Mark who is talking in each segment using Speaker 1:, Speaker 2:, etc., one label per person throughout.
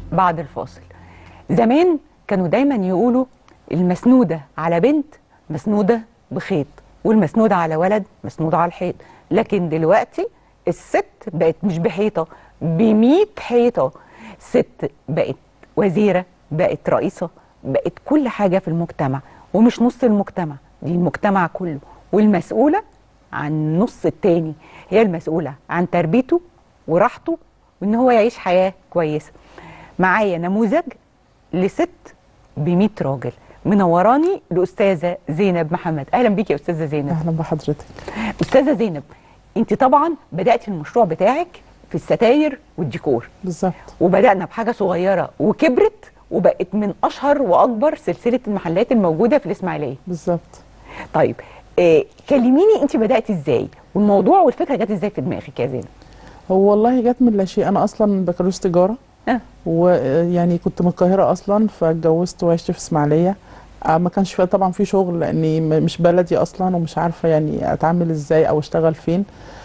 Speaker 1: بعد الفاصل زمان كانوا دايما يقولوا المسنودة على بنت مسنودة بخيط والمسنودة على ولد مسنودة على الحيط لكن دلوقتي الست بقت مش بحيطة بمية حيطة ست بقت وزيرة بقت رئيسة بقت كل حاجة في المجتمع ومش نص المجتمع دي المجتمع كله والمسؤولة عن النص التاني هي المسؤولة عن تربيته وراحته وان هو يعيش حياة كويسة معايا نموذج لست ب راجل منوراني الاستاذه زينب محمد اهلا بيكي يا استاذه زينب
Speaker 2: اهلا بحضرتك
Speaker 1: استاذه زينب انت طبعا بداتي المشروع بتاعك في الستاير والديكور
Speaker 2: بالظبط
Speaker 1: وبدانا بحاجه صغيره وكبرت وبقت من اشهر واكبر سلسله المحلات الموجوده في الاسماعيليه
Speaker 2: بالظبط
Speaker 1: طيب آه كلميني انت بداتي ازاي والموضوع والفكره جت ازاي في دماغك يا زينب
Speaker 2: هو والله جت من لا شيء انا اصلا بكالوريوس تجاره
Speaker 1: آه.
Speaker 2: ويعني كنت من القاهره اصلا فاتجوزت وعشت في اسماعيليه آه، ما كانش فيها طبعا في شغل لاني م- مش بلدي اصلا ومش عارفه يعني اتعامل ازاي او اشتغل فين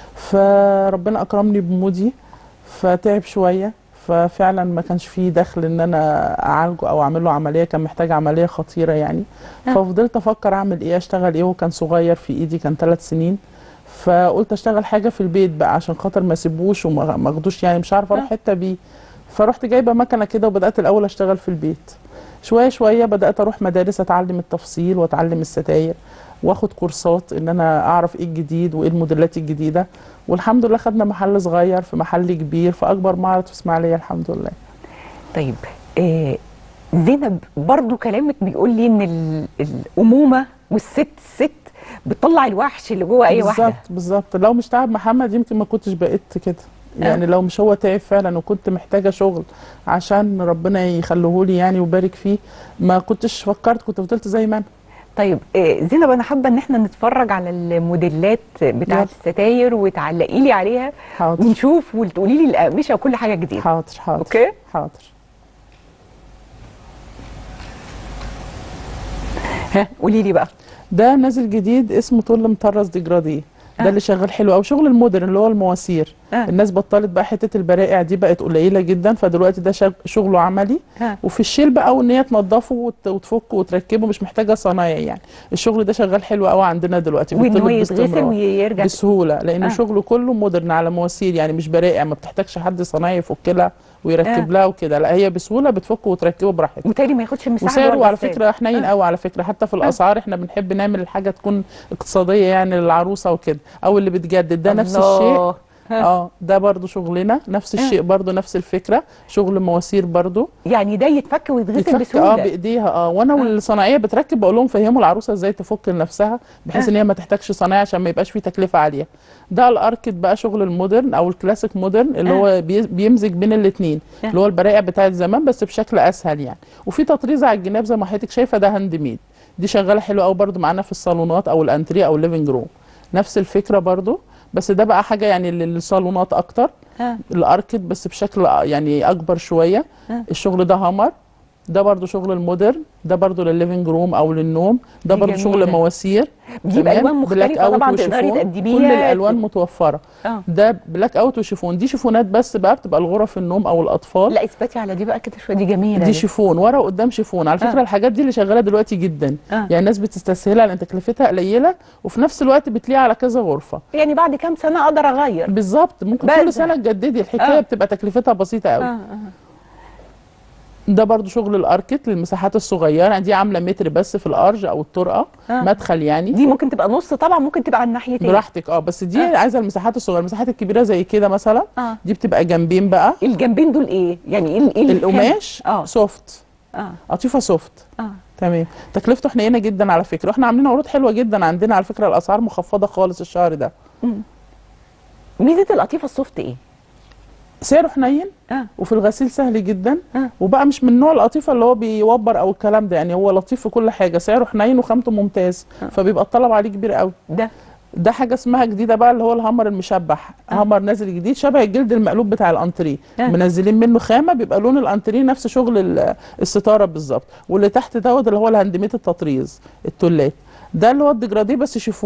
Speaker 2: فربنا اكرمني بمودي فتعب شويه ففعلا ما كانش فيه دخل ان انا اعالجه او اعمل له عمليه كان محتاج عمليه خطيره يعني
Speaker 1: آه.
Speaker 2: ففضلت افكر اعمل ايه اشتغل ايه وكان صغير في ايدي كان ثلاث سنين فقلت اشتغل حاجه في البيت بقى عشان خاطر ما اسيبوش وما ما اخدوش يعني مش عارفه اروح
Speaker 1: آه.
Speaker 2: حته بيه فرحت جايبه مكنه كده وبدات الاول اشتغل في البيت شويه شويه بدات اروح مدارس اتعلم التفصيل واتعلم الستاير واخد كورسات ان انا اعرف ايه الجديد وايه الموديلات الجديده والحمد لله خدنا محل صغير في محل كبير في اكبر معرض في اسماعيليه الحمد لله
Speaker 1: طيب آه زينب برضو كلامك بيقول لي ان ال- الامومه والست الست بتطلع الوحش اللي جوه اي واحده
Speaker 2: بالظبط بالظبط لو مش تعب محمد يمكن ما كنتش بقيت كده يعني لو مش هو تعب فعلا وكنت محتاجه شغل عشان ربنا يخليهولي يعني ويبارك فيه ما كنتش فكرت كنت فضلت زي ما انا
Speaker 1: طيب آه، زينب انا حابه ان احنا نتفرج على الموديلات بتاعه
Speaker 2: يلا.
Speaker 1: الستاير وتعلقي لي عليها
Speaker 2: حاضر
Speaker 1: ونشوف وتقولي لي الاقمشه وكل حاجه جديده
Speaker 2: حاضر حاضر
Speaker 1: اوكي
Speaker 2: حاضر
Speaker 1: ها قولي لي بقى
Speaker 2: ده نازل جديد اسمه طل مطرز ديجراديه ده
Speaker 1: آه.
Speaker 2: اللي شغال حلو قوي شغل المودرن اللي هو المواسير
Speaker 1: آه.
Speaker 2: الناس بطلت بقى حته البرائع دي بقت قليله جدا فدلوقتي ده شغ- شغله عملي
Speaker 1: ها
Speaker 2: وفي الشيل بقى وان هي تنضفه وت- وتفكه وتركبه مش محتاجه صنايعي يعني الشغل ده شغال حلو قوي عندنا دلوقتي
Speaker 1: وان هو
Speaker 2: بيطلب
Speaker 1: يتغسل
Speaker 2: باستمرار.
Speaker 1: ويرجع
Speaker 2: بسهوله لانه
Speaker 1: آه.
Speaker 2: شغله كله مودرن على مواسير يعني مش برائع ما بتحتاجش حد صنايعي يفك لها ويركب
Speaker 1: آه.
Speaker 2: لها وكده لا هي بسهوله بتفك وتركبه براحتها
Speaker 1: وتالي ما ياخدش مساحه
Speaker 2: وسعره
Speaker 1: جوه
Speaker 2: على
Speaker 1: الغسالة.
Speaker 2: فكره حنين
Speaker 1: آه.
Speaker 2: قوي على فكره حتى في الاسعار احنا بنحب نعمل الحاجه تكون اقتصاديه يعني للعروسه وكده او اللي بتجدد ده نفس
Speaker 1: الله.
Speaker 2: الشيء
Speaker 1: ها.
Speaker 2: اه ده برضو شغلنا نفس الشيء برضو نفس الفكره شغل مواسير برضو
Speaker 1: يعني ده يتفك ويتغسل
Speaker 2: يتفك اه
Speaker 1: بسهوله
Speaker 2: بايديها اه وانا والصناعيه بتركب بقول لهم فهموا العروسه ازاي تفك لنفسها بحيث
Speaker 1: آه.
Speaker 2: ان هي ما تحتاجش صنايعي عشان ما يبقاش فيه تكلفه عاليه ده الاركد بقى شغل المودرن او الكلاسيك مودرن اللي
Speaker 1: آه.
Speaker 2: هو بي- بيمزج بين الاثنين
Speaker 1: آه.
Speaker 2: اللي هو البرائع بتاعت زمان بس بشكل اسهل يعني وفي تطريز على الجناب زي ما حضرتك شايفه ده هاند ميد دي شغاله حلوه قوي برضو معانا في الصالونات او الانتريه او الليفنج روم نفس الفكره برضو بس ده بقى حاجه يعني للصالونات اكتر
Speaker 1: ها
Speaker 2: الاركد بس بشكل يعني اكبر شويه
Speaker 1: آه.
Speaker 2: الشغل ده هامر ده برضو شغل المودرن ده برضو للليفنج روم او للنوم ده
Speaker 1: دي
Speaker 2: برضو
Speaker 1: جميلة.
Speaker 2: شغل مواسير
Speaker 1: دي
Speaker 2: تمام؟
Speaker 1: بالوان
Speaker 2: بلاك
Speaker 1: مختلفه
Speaker 2: أوت
Speaker 1: طبعا تقدري
Speaker 2: وشيفون.
Speaker 1: تقدميها
Speaker 2: كل الالوان متوفره
Speaker 1: اه
Speaker 2: ده بلاك اوت وشيفون دي شيفونات بس بقى بتبقى الغرف النوم او الاطفال
Speaker 1: لا اثبتي على دي بقى كده شويه دي جميله
Speaker 2: دي شيفون ورا وقدام شيفون على فكره
Speaker 1: آه.
Speaker 2: الحاجات دي اللي شغاله دلوقتي جدا
Speaker 1: آه.
Speaker 2: يعني الناس بتستسهلها لان تكلفتها قليله وفي نفس الوقت بتليق على كذا غرفه
Speaker 1: يعني بعد كام سنه اقدر اغير
Speaker 2: بالظبط ممكن
Speaker 1: بس.
Speaker 2: كل سنه تجددي الحكايه
Speaker 1: آه.
Speaker 2: بتبقى تكلفتها بسيطه قوي
Speaker 1: آه آه.
Speaker 2: ده برضو شغل الاركت للمساحات الصغيره يعني دي عامله متر بس في الارج او الطرقه
Speaker 1: آه.
Speaker 2: مدخل يعني
Speaker 1: دي ممكن تبقى نص طبعا ممكن تبقى على الناحيتين
Speaker 2: براحتك اه بس دي
Speaker 1: آه.
Speaker 2: عايزه المساحات الصغيره المساحات الكبيره زي كده مثلا
Speaker 1: اه
Speaker 2: دي بتبقى جنبين بقى
Speaker 1: الجنبين دول ايه يعني ايه ال- ايه الخام؟
Speaker 2: القماش
Speaker 1: اه
Speaker 2: سوفت
Speaker 1: اه
Speaker 2: قطيفه سوفت
Speaker 1: اه
Speaker 2: تمام تكلفته حنينه جدا على فكره واحنا عاملين عروض حلوه جدا عندنا على فكره الاسعار مخفضه خالص الشهر ده
Speaker 1: ميزه القطيفه السوفت ايه
Speaker 2: سعره حنين
Speaker 1: اه
Speaker 2: وفي الغسيل سهل جدا
Speaker 1: آه.
Speaker 2: وبقى مش من نوع القطيفه اللي هو بيوبر او الكلام ده يعني هو لطيف في كل حاجه سعره حنين وخامته ممتاز
Speaker 1: آه.
Speaker 2: فبيبقى الطلب عليه كبير قوي
Speaker 1: ده
Speaker 2: ده حاجه اسمها جديده بقى اللي هو الهامر المشبح
Speaker 1: آه.
Speaker 2: هامر نازل جديد شبه الجلد المقلوب بتاع الانتريه
Speaker 1: آه.
Speaker 2: منزلين منه خامه بيبقى لون الانتريه نفس شغل ال- الستاره بالظبط واللي تحت دوت اللي هو الهندميت التطريز التولات ده اللي هو الديجراديه بس شيفون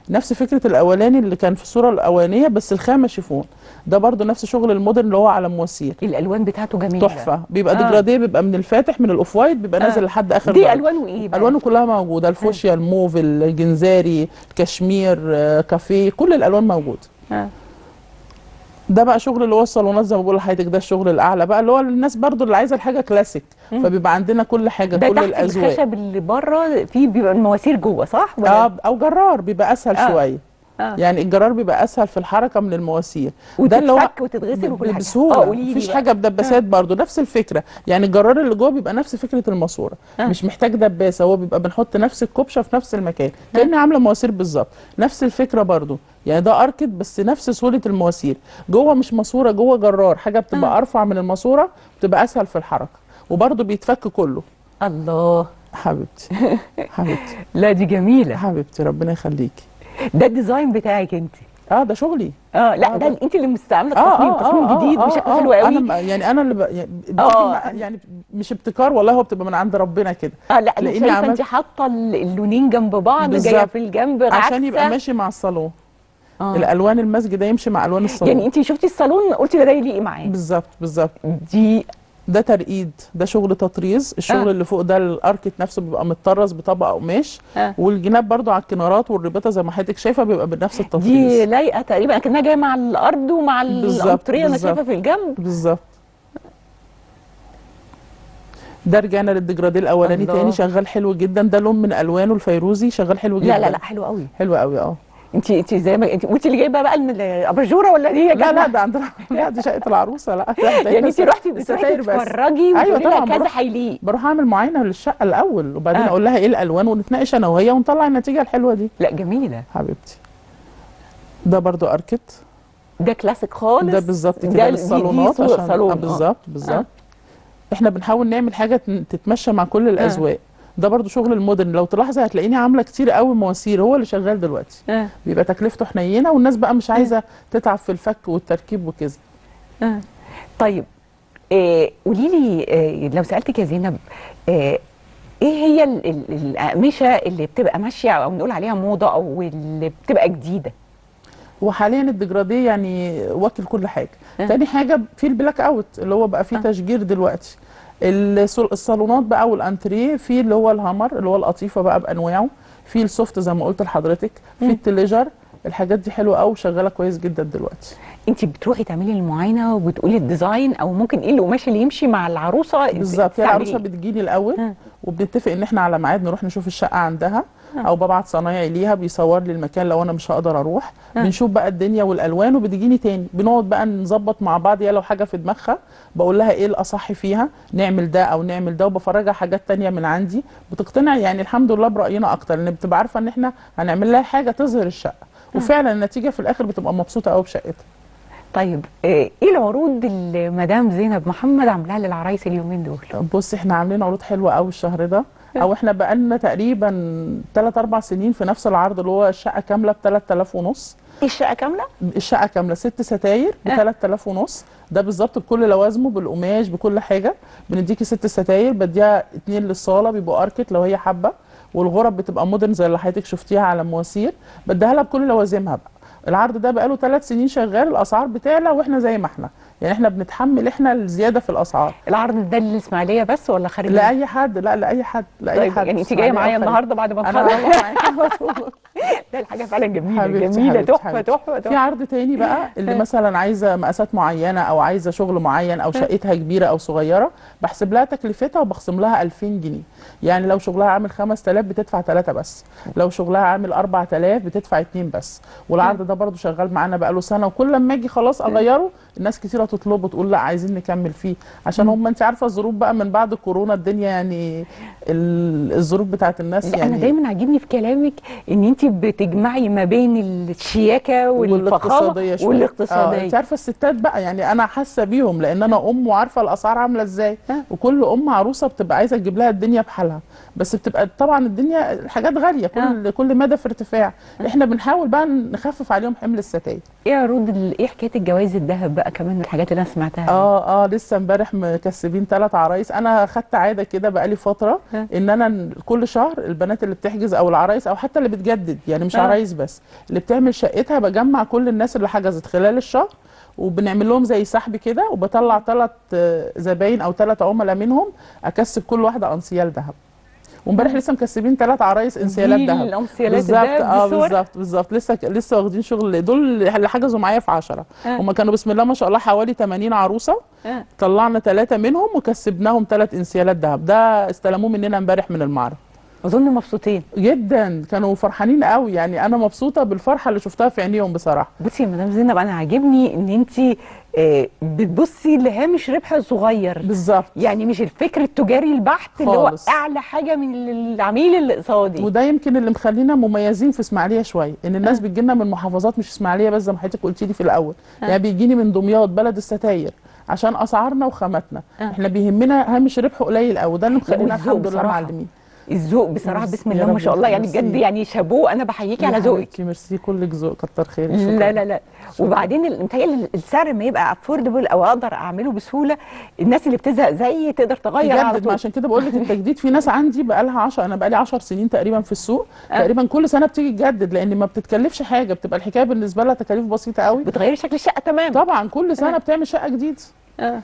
Speaker 2: نفس فكره الاولاني اللي كان في الصوره الاولانيه بس الخامه شيفون ده برضو نفس شغل المودرن اللي هو على مواسير
Speaker 1: الالوان بتاعته جميله
Speaker 2: تحفه بيبقى
Speaker 1: آه.
Speaker 2: ديجراديه بيبقى من الفاتح من الاوف وايت بيبقى
Speaker 1: آه.
Speaker 2: نازل لحد اخر
Speaker 1: دي
Speaker 2: درجة.
Speaker 1: الوانه ايه بقى
Speaker 2: الوانه كلها موجوده الفوشيا الموف الجنزاري الكشمير آه، كافيه كل الالوان موجوده
Speaker 1: آه.
Speaker 2: ده بقى شغل اللي هو الصالونات زي ما بقول لحضرتك ده الشغل الاعلى بقى اللي هو الناس برضو اللي عايزه الحاجه كلاسيك فبيبقى عندنا كل حاجه
Speaker 1: ده
Speaker 2: كل
Speaker 1: تحت
Speaker 2: الاذواق
Speaker 1: الخشب اللي بره فيه بيبقى المواسير جوه صح ولا
Speaker 2: اه او جرار بيبقى اسهل
Speaker 1: آه.
Speaker 2: شويه
Speaker 1: آه.
Speaker 2: يعني الجرار بيبقى اسهل في الحركه من المواسير ده اللي هو
Speaker 1: وتتفك وتتغسل
Speaker 2: ب-
Speaker 1: وكل حاجه
Speaker 2: بسهوله
Speaker 1: اه قولي لي
Speaker 2: مفيش
Speaker 1: بقى.
Speaker 2: حاجه بدباسات برضو نفس الفكره يعني الجرار اللي جوه بيبقى نفس فكره الماسوره
Speaker 1: آه.
Speaker 2: مش محتاج دباسه هو بيبقى بنحط نفس الكبشه في نفس المكان كاني عامله مواسير بالظبط نفس الفكره برضو يعني ده اركد بس نفس سهوله المواسير جوه مش ماسوره جوه جرار حاجه بتبقى
Speaker 1: آه.
Speaker 2: ارفع من الماسوره بتبقى اسهل في الحركه وبرضو بيتفك كله
Speaker 1: الله
Speaker 2: حبيبتي حبيبتي
Speaker 1: لا دي جميله
Speaker 2: حبيبتي ربنا يخليكي
Speaker 1: ده الديزاين بتاعك انت
Speaker 2: اه ده شغلي
Speaker 1: اه لا
Speaker 2: آه،
Speaker 1: ده
Speaker 2: ده-
Speaker 1: انت اللي مستعمله تصميم تصميم جديد بشكل حلو قوي
Speaker 2: انا م- يعني انا اللي ب... يعني, بتيجي
Speaker 1: آه.
Speaker 2: مع- يعني مش ابتكار والله هو بتبقى من عند ربنا كده
Speaker 1: اه لا انا
Speaker 2: تلاقيني
Speaker 1: شايفه انت
Speaker 2: عملت-
Speaker 1: حاطه ال- اللونين جنب بعض جايه
Speaker 2: بالظبط.
Speaker 1: في الجنب
Speaker 2: عشان يبقى
Speaker 1: عكسة.
Speaker 2: ماشي مع الصالون
Speaker 1: آه.
Speaker 2: الالوان المزج ده يمشي مع الوان الصالون
Speaker 1: يعني انت شفتي الصالون قلتي ده ده يليق معاه
Speaker 2: بالظبط بالظبط
Speaker 1: دي
Speaker 2: ده ترقيد ده شغل تطريز الشغل
Speaker 1: آه.
Speaker 2: اللي فوق ده الاركت نفسه بيبقى متطرز بطبقه قماش
Speaker 1: آه.
Speaker 2: والجناب برضو على الكنارات والرباطه زي ما حضرتك شايفه بيبقى بنفس
Speaker 1: دي
Speaker 2: التطريز
Speaker 1: لايقه تقريبا كانها جايه مع الارض ومع
Speaker 2: بالظبط،
Speaker 1: الامطريه انا
Speaker 2: بالظبط.
Speaker 1: شايفه في الجنب
Speaker 2: بالظبط ده رجعنا للديجراديه الاولاني
Speaker 1: الله.
Speaker 2: تاني شغال حلو جدا ده لون من الوانه الفيروزي شغال حلو جدا
Speaker 1: لا لا لا حلو قوي
Speaker 2: حلو قوي اه
Speaker 1: انت انت زي ما انت وانت اللي جايبه بقى من الاباجوره ولا دي
Speaker 2: لا لا ده عندنا لا دي شقه العروسه لا ده
Speaker 1: يعني انت
Speaker 2: الست-
Speaker 1: رحتي بتروحي
Speaker 2: الستاير بس.
Speaker 1: تتفرجي
Speaker 2: أيوة
Speaker 1: وتقولي لها
Speaker 2: طبعاً
Speaker 1: كذا
Speaker 2: بروح.
Speaker 1: هيليق
Speaker 2: بروح اعمل معاينه للشقه الاول وبعدين
Speaker 1: آه.
Speaker 2: اقول لها ايه الالوان ونتناقش انا وهي ونطلع النتيجه الحلوه دي
Speaker 1: لا جميله
Speaker 2: حبيبتي ده برضو اركت
Speaker 1: ده كلاسيك خالص
Speaker 2: ده بالظبط
Speaker 1: ده
Speaker 2: كده
Speaker 1: دي- دي
Speaker 2: للصالونات
Speaker 1: صورة
Speaker 2: عشان
Speaker 1: صالون
Speaker 2: آه
Speaker 1: آه.
Speaker 2: بالظبط بالظبط احنا بنحاول نعمل حاجه تن- تتمشى مع كل الاذواق ده برضو شغل المودرن لو تلاحظي هتلاقيني عامله كتير قوي مواسير هو اللي شغال دلوقتي
Speaker 1: آه.
Speaker 2: بيبقى تكلفته حنينه والناس بقى مش عايزه تتعب في الفك والتركيب وكده
Speaker 1: آه. طيب آه قولي لي آه لو سالتك يا زينب آه ايه هي ال- ال- الاقمشه اللي بتبقى ماشيه او نقول عليها موضه او اللي بتبقى جديده
Speaker 2: وحاليا الديجراديه يعني واكل كل حاجه
Speaker 1: آه.
Speaker 2: تاني حاجه في البلاك اوت اللي هو بقى فيه
Speaker 1: آه.
Speaker 2: تشجير دلوقتي الصل- الصالونات بقى والانتريه في اللي هو الهامر اللي هو القطيفه بقى بانواعه في السوفت زي ما قلت لحضرتك في
Speaker 1: مم.
Speaker 2: التليجر الحاجات دي حلوه قوي وشغاله كويس جدا دلوقتي
Speaker 1: انت بتروحي تعملي المعاينه وبتقولي الديزاين او ممكن ايه القماش اللي يمشي مع العروسه
Speaker 2: بالظبط هي
Speaker 1: تستعمليه.
Speaker 2: العروسه بتجيلي الاول
Speaker 1: آه.
Speaker 2: وبنتفق ان احنا على ميعاد نروح نشوف الشقه عندها
Speaker 1: آه.
Speaker 2: او ببعت صنايعي ليها بيصور لي المكان لو انا مش هقدر اروح
Speaker 1: آه.
Speaker 2: بنشوف بقى الدنيا والالوان وبتجيني تاني بنقعد بقى نظبط مع بعض يا لو حاجه في دماغها بقول لها ايه الاصح فيها نعمل ده او نعمل ده وبفرجها حاجات تانية من عندي بتقتنع يعني الحمد لله براينا اكتر لان بتبقى عارفه ان احنا هنعمل لها حاجه تظهر الشقه وفعلا النتيجه في الاخر بتبقى مبسوطه قوي بشقتها
Speaker 1: طيب آه، ايه العروض اللي مدام زينب محمد عاملاها للعرايس اليومين دول
Speaker 2: بص احنا عاملين عروض حلوه قوي الشهر ده او احنا بقالنا تقريبا 3 4 سنين في نفس العرض اللي هو الشقه كامله ب 3000 ونص
Speaker 1: ايه الشقه كامله
Speaker 2: الشقه كامله ست ستاير ب
Speaker 1: آه.
Speaker 2: 3000 ونص ده بالظبط بكل لوازمه بالقماش بكل حاجه بنديكي ست ستاير بديها اتنين للصاله بيبقوا اركت لو هي حابه والغرف بتبقى مودرن زي اللي حضرتك شفتيها على مواسير بديها لها بكل لوازمها بقى العرض ده بقاله ثلاث سنين شغال الاسعار بتعلى واحنا زي ما احنا يعني احنا بنتحمل احنا الزياده في الاسعار
Speaker 1: العرض ده للاسماعيليه بس ولا خارج
Speaker 2: لاي حد لا لاي حد لاي
Speaker 1: طيب
Speaker 2: حد
Speaker 1: يعني انت جايه
Speaker 2: اسماعيلية
Speaker 1: معايا
Speaker 2: أو خارج.
Speaker 1: النهارده بعد ما
Speaker 2: انا
Speaker 1: نخلص
Speaker 2: هروح معاكي على طول.
Speaker 1: ده الحاجه فعلا جميله
Speaker 2: حبيبتي،
Speaker 1: جميله
Speaker 2: حبيبتي،
Speaker 1: تحفه
Speaker 2: حبيبتي.
Speaker 1: تحفه
Speaker 2: في
Speaker 1: تحفه
Speaker 2: عرض تاني بقى اللي مثلا عايزه مقاسات معينه او عايزه شغل معين او شقتها كبيره او صغيره بحسب لها تكلفتها وبخصم لها 2000 جنيه يعني لو شغلها عامل 5000 بتدفع 3 بس لو شغلها عامل 4000 بتدفع 2 بس والعرض ده برضو شغال معانا بقاله سنه وكل لما اجي خلاص اغيره الناس كتيره تطلبه تقول لا عايزين نكمل فيه عشان هم انت عارفه الظروف بقى من بعد كورونا الدنيا يعني ال- الظروف بتاعت الناس
Speaker 1: لا
Speaker 2: يعني
Speaker 1: انا دايما عاجبني في كلامك ان انت بتجمعي ما بين الشياكه والفخامه
Speaker 2: والاقتصاديه شويه
Speaker 1: والاقتصاديه
Speaker 2: آه انت عارفه الستات بقى يعني انا حاسه بيهم لان انا ام وعارفه الاسعار عامله ازاي
Speaker 1: آه.
Speaker 2: وكل ام عروسه بتبقى عايزه تجيب لها الدنيا بحالها بس بتبقى طبعا الدنيا الحاجات غاليه كل كل مدى في ارتفاع احنا بنحاول بقى نخفف عليهم حمل الستاير
Speaker 1: ايه عروض ال- ايه حكايه الجواز الذهب بقى كمان من الحاجات اللي انا سمعتها
Speaker 2: اه اه لسه امبارح مكسبين ثلاث عرايس انا خدت عاده كده بقالي فتره
Speaker 1: آه.
Speaker 2: ان انا كل شهر البنات اللي بتحجز او العرايس او حتى اللي بتجدد يعني مش مش
Speaker 1: آه.
Speaker 2: عرايس بس اللي بتعمل شقتها بجمع كل الناس اللي حجزت خلال الشهر وبنعمل لهم زي سحب كده وبطلع ثلاث زباين او ثلاث عملاء منهم اكسب كل واحده انسيال ذهب وامبارح لسه مكسبين ثلاث عرايس انسيالات
Speaker 1: دي
Speaker 2: ذهب
Speaker 1: الأنسيالات
Speaker 2: بالظبط
Speaker 1: الدهب
Speaker 2: اه
Speaker 1: بصور؟
Speaker 2: بالظبط بالظبط لسه لسه واخدين شغل دول اللي حجزوا معايا في 10
Speaker 1: آه.
Speaker 2: هم كانوا بسم الله ما شاء الله حوالي 80 عروسه
Speaker 1: آه.
Speaker 2: طلعنا ثلاثه منهم وكسبناهم ثلاث انسيالات ذهب ده استلموه مننا امبارح من المعرض
Speaker 1: اظن مبسوطين
Speaker 2: جدا كانوا فرحانين قوي يعني انا مبسوطه بالفرحه اللي شفتها في عينيهم بصراحه
Speaker 1: بصي يا مدام زينب انا عاجبني ان انت بتبصي لهامش ربح صغير
Speaker 2: بالظبط
Speaker 1: يعني مش الفكر التجاري البحت اللي هو
Speaker 2: خالص.
Speaker 1: اعلى حاجه من العميل الاقتصادي
Speaker 2: وده يمكن اللي مخلينا مميزين في اسماعيليه شويه ان الناس
Speaker 1: آه.
Speaker 2: بتجيلنا من محافظات مش اسماعيليه بس زي ما حضرتك قلتي لي في الاول
Speaker 1: آه.
Speaker 2: يعني بيجيني من دمياط بلد الستاير عشان اسعارنا وخاماتنا
Speaker 1: آه.
Speaker 2: احنا بيهمنا هامش ربح قليل قوي ده اللي مخلينا
Speaker 1: والذوق
Speaker 2: الحمد لله
Speaker 1: بصراحة.
Speaker 2: معلمين
Speaker 1: الذوق بصراحه
Speaker 2: بس
Speaker 1: بسم
Speaker 2: يا
Speaker 1: الله ما
Speaker 2: رب
Speaker 1: شاء الله يعني
Speaker 2: ميرسي.
Speaker 1: بجد يعني شابوه انا بحييكي على
Speaker 2: يا
Speaker 1: ذوقك
Speaker 2: حبيبتي، ميرسي كلك ذوق كتر خيرك شكرا
Speaker 1: لا لا لا وبعدين ال- متهيألي السعر لما يبقى افوردبل او اقدر اعمله بسهوله الناس اللي بتزهق زيي تقدر تغير على
Speaker 2: تجدد ما
Speaker 1: طول
Speaker 2: عشان كده بقول لك التجديد في ناس عندي بقى لها 10 انا بقى لي 10 سنين تقريبا في السوق
Speaker 1: آه.
Speaker 2: تقريبا كل سنه بتيجي تجدد لان ما بتتكلفش حاجه بتبقى الحكايه بالنسبه لها تكاليف بسيطه قوي
Speaker 1: بتغيري شكل الشقه تمام
Speaker 2: طبعا كل سنه
Speaker 1: آه.
Speaker 2: بتعمل شقه جديده
Speaker 1: آه.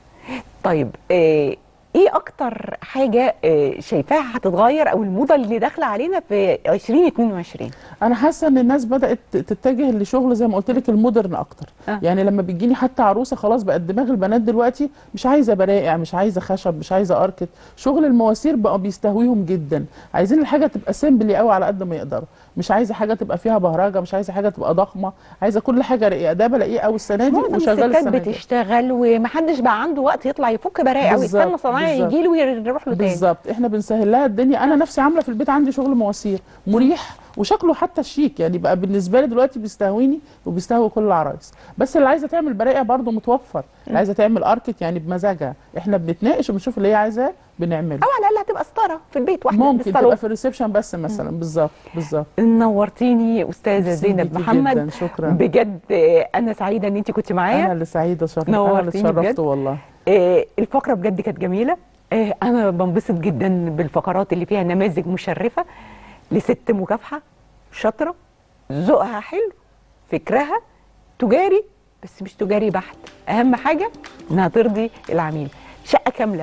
Speaker 1: طيب آه، ايه اكتر حاجه آه، شايفاها هتتغير او الموضه اللي داخله علينا في 2022
Speaker 2: انا حاسه ان الناس بدات تتجه لشغل زي ما قلت لك المودرن اكتر
Speaker 1: آه.
Speaker 2: يعني لما بتجيني حتى عروسه خلاص بقت دماغ البنات دلوقتي مش عايزه برائع مش عايزه خشب مش عايزه اركت شغل المواسير بقى بيستهويهم جدا عايزين الحاجه تبقى سيمبلي قوي على قد ما يقدروا مش عايزه حاجه تبقى فيها بهرجه مش عايزه حاجه تبقى ضخمه عايزه كل حاجه رقيقه ده بلاقيه قوي السنه دي
Speaker 1: معظم
Speaker 2: وشغال
Speaker 1: الستات
Speaker 2: السنه دي
Speaker 1: بتشتغل ومحدش بقى عنده وقت يطلع يفك براءة ويستنى
Speaker 2: بالظبط،
Speaker 1: صنايعي
Speaker 2: بالظبط.
Speaker 1: يجي له ويروح له تاني
Speaker 2: بالظبط احنا بنسهل لها الدنيا انا نفسي عامله في البيت عندي شغل مواسير مريح وشكله حتى شيك يعني بقى بالنسبه لي دلوقتي بيستهويني وبيستهوي كل العرايس بس اللي عايزه تعمل برائع برضه متوفر اللي عايزه تعمل اركت يعني بمزاجها احنا بنتناقش وبنشوف اللي هي عايزاه بنعمله
Speaker 1: او على الاقل هتبقى ستاره في البيت واحده
Speaker 2: ممكن
Speaker 1: بالصالون.
Speaker 2: تبقى في الريسبشن بس مثلا بالظبط بالظبط
Speaker 1: نورتيني استاذه
Speaker 2: ميرسي
Speaker 1: زينب
Speaker 2: ليكي
Speaker 1: محمد
Speaker 2: جداً، شكرا
Speaker 1: بجد آه، انا سعيده ان انت كنت
Speaker 2: انا
Speaker 1: معايا
Speaker 2: اللي سعيده شرف انا اللي
Speaker 1: نورتيني بجد.
Speaker 2: اتشرفت والله
Speaker 1: آه، الفقره بجد كانت جميله آه، انا بنبسط جدا بالفقرات اللي فيها نماذج مشرفه لست مكافحه شاطره ذوقها حلو فكرها تجاري بس مش تجاري بحت اهم حاجه انها ترضي العميل شقه كامله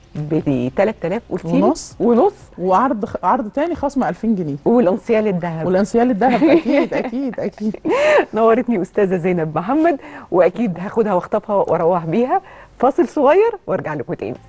Speaker 1: ب 3000 قلتي لي؟
Speaker 2: ونص.
Speaker 1: ونص
Speaker 2: وعرض عرض تاني خصم 2000 جنيه
Speaker 1: والانسيال الذهب
Speaker 2: والانسيال الذهب اكيد اكيد اكيد
Speaker 1: نورتني استاذه زينب محمد واكيد هاخدها واخطفها واروح بيها فاصل صغير وارجع لكم تاني